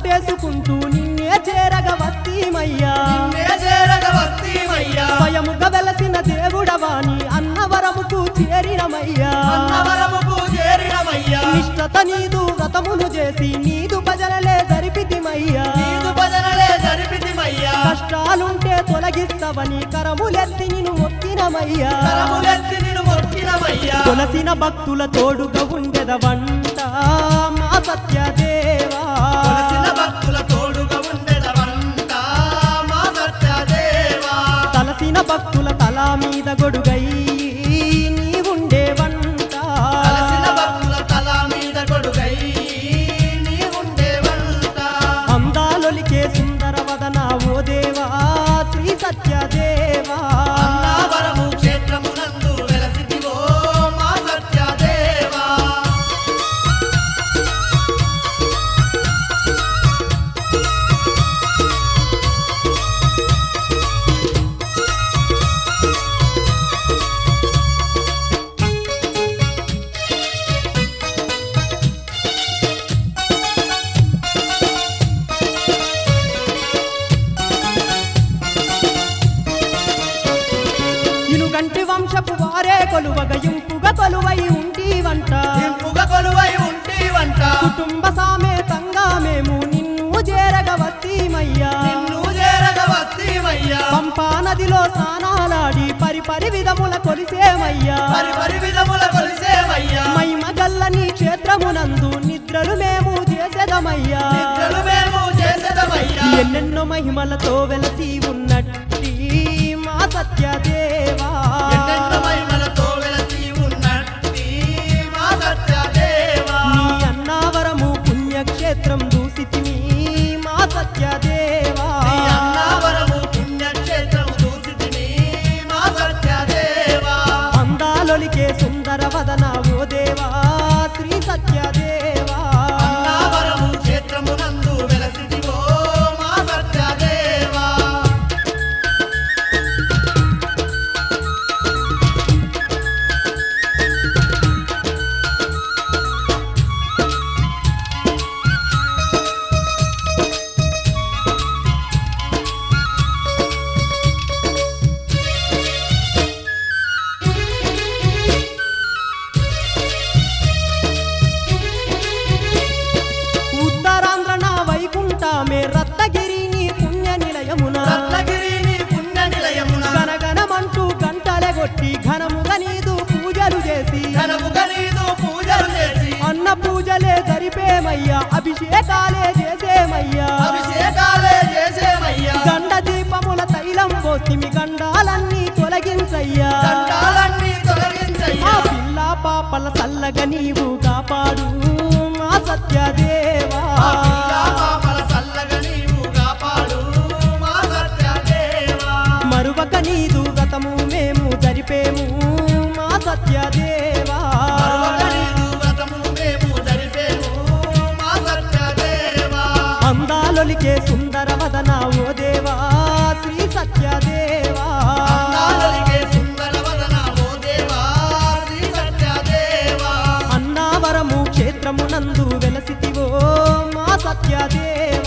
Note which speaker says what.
Speaker 1: పట్టేసుకుంటూ నిన్నే చేరగ వస్తీమయ్యా
Speaker 2: నిన్నే చేరగ వస్తీమయ్యా
Speaker 1: స్వయముగా వెలసిన దేవుడవాని అన్నవరముకు చేరినమయ్యా
Speaker 2: అన్నవరముకు చేరినమయ్యా
Speaker 1: నిష్టత నీదు వ్రతములు చేసి నీదు భజనలే జరిపితిమయ్యా
Speaker 2: నీదు భజనలే జరిపితిమయ్యా
Speaker 1: కష్టాలుంటే తొలగిస్తావని కరములెత్తి నిన్ను మొక్కినమయ్యా
Speaker 2: కరములెత్తి నిన్ను మొక్కినమయ్యా
Speaker 1: కొలసిన భక్తుల తోడుగా ఉండెదవంట మా సత్యదేవా
Speaker 2: కొలసిన భక్తుల తోడుగా ఉండెదవంట మా సత్యదేవా
Speaker 1: తలసిన భక్తుల తల మీద గొడుగై నీ ఉండేవంట
Speaker 2: కలసిన భక్తుల తల మీద కొడుగై నీ ఉండేవంట
Speaker 1: అందాలొలికే సుందర వదన ఓ దేవా శ్రీ సత్యదేవా
Speaker 2: అన్నావరము క్షేత్రమునందు వెలసిదివో మా సత్యదేవా
Speaker 1: ఇనుగంటి వంశపు వారే కొలువగ ఇంపుగా కొలువై ఉంటీవంట
Speaker 2: ఇంపుగా కొలువై ఉంటివంట
Speaker 1: కుటుంబ సామేతంగా మేము నిన్ను చేరగ వస్తీమయ్యా
Speaker 2: నిన్ను చేరగ వస్తీమయ్యా
Speaker 1: పంపా నదిలో స్నానాలాడి పరిపరి విధముల కొలిసేమయ్యా
Speaker 2: మరి మరి విధముల కొలిసేమయ్యా
Speaker 1: మహిమ గల్లని క్షేత్రమునందు నిద్రలు మేము చేసేదమయ్యా
Speaker 2: నిద్రలు మేము చేసేదమయ్యా
Speaker 1: ఎన్నెన్నో మహిమలతో వెలసి ఉన్నట్టి మా సత్యదేవా
Speaker 2: ఎన్నెన్నో మహిమలతో వెలసి ఉన్నట్టి మా సత్యదేవా
Speaker 1: నీ అన్నావరము పుణ్యక్షేత్రం దూసితిని మా సత్యదేవా
Speaker 2: నీ అన్నావరము పుణ్యక్షేత్రం చూసితిని మా సత్యదేవా
Speaker 1: అందాలొలికే సుందర వదన ఓ దేవా శ్రీ సత్యదేవా
Speaker 2: అన్నావరము క్షేత్రమునందు వెలసిదివో మా సత్యదేవా
Speaker 1: ఉత్తరాంధ్ర నా వైకుంఠమే రత్నగిరి నీ పుణ్య నిలయమున
Speaker 2: రత్నగిరి నీ పుణ్య నిలయమున
Speaker 1: గనగనమంటూ గంటలే కొట్టి ఘనముగా నీదు పూజలు చేసి
Speaker 2: ఘనముగా నీదు పూజలు చేసి
Speaker 1: అన్న పూజలే జరిపేమయ్యా అభిషేకాలే చేసేమయ్యా
Speaker 2: అభిషేకాలే చేసేమయ్యా
Speaker 1: గండ దీపముల తైలం పోతిమి గండాలన్నీ తొలగించయ్యా
Speaker 2: దండాలన్నీ
Speaker 1: ఆ
Speaker 2: తొలగించయ్యా
Speaker 1: పిల్ల పాపల చల్లగా నీవు కాపాడు మా సత్యదేవా
Speaker 2: ఆ పిల్ల పాపల చల్లగా నీవు కాపాడు మా సత్యదేవా
Speaker 1: మరువక నీదు గతము మేము జరిపేము మా సత్యదేవా
Speaker 2: మరొక నీదు వ్రతము మేము జరిపేము మా సత్యదేవా
Speaker 1: అందాలొలికే సుందర వదన ఓ దేవా శ్రీ సత్యదేవా
Speaker 2: అందాలలిగే సుందర వదన ఓ దేవా శ్రీ సత్యదేవా
Speaker 1: అన్నావరము క్షేత్రమునందు వెలసితివో మా సత్యదేవా